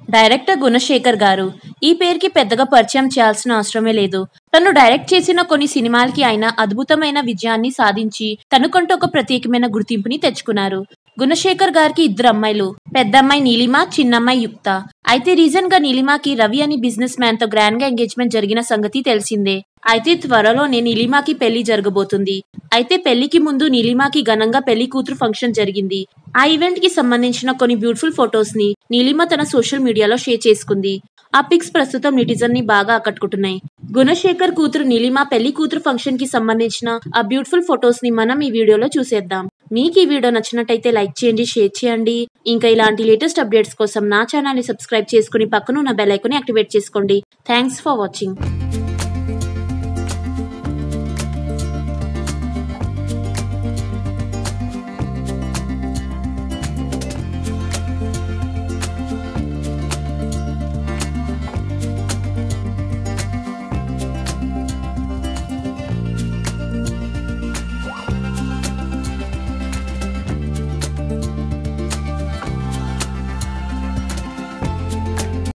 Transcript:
director Gunasekhar గారు ఈ పేరుకి పెద్దగా పరిచయం చేయాల్సిన అవసరమే లేదు తను డైరెక్ట్ చేసిన కొన్ని సినిమాలకి ఆయన అద్భుతమైన విజయాన్ని సాధించి తనకంటూ ఒక ప్రత్యేకమైన గుర్తింపుని తెచ్చుకున్నారు గుణశేఖర్ గారికి ఇద్దరు అమ్మాయిలు పెద్దమ్మాయి నీలిమ చిన్నమ్మాయి యుక్త అయితే రీసెంట్ గా నీలిమాకి రవి అని బిజినెస్ మ్యాన్ తో గ్రాండ్ గా ఎంగేజ్మెంట్ జరిగిన సంగతి తెలిసిందే అయితే త్వరలోనే నీలిమాకి పెళ్లి జరగబోతుంది అయితే పెళ్లికి ముందు నీలిమాకి ఘనంగా పెళ్లి కూతురు ఫంక్షన్ జరిగింది ఆ ఈవెంట్ కి సంబంధించిన కొన్ని బ్యూటిఫుల్ ఫొటోస్ ని నీలిమ తన సోషల్ మీడియాలో షేర్ చేసుకుంది ఆ పిక్స్ ప్రస్తుతం నెటిజన్ ని బాగా ఆకట్టుకుంటున్నాయి గుణశేఖర్ కూతురు నీలిమ పెళ్లి కూతురు ఫంక్షన్ కి సంబంధించిన ఆ బ్యూటిఫుల్ ఫొటోస్ ని మనం ఈ వీడియోలో చూసేద్దాం మీకు ఈ వీడియో నచ్చినట్టయితే లైక్ చేయండి షేర్ చేయండి ఇంకా ఇలాంటి లేటెస్ట్ అప్డేట్స్ కోసం నా ఛానల్ ని సబ్స్క్రైబ్ చేసుకుని పక్కన ఉన్న బెల్ ఐకాన్ యాక్టివేట్ చేసుకోండి థ్యాంక్స్ ఫర్ వాచింగ్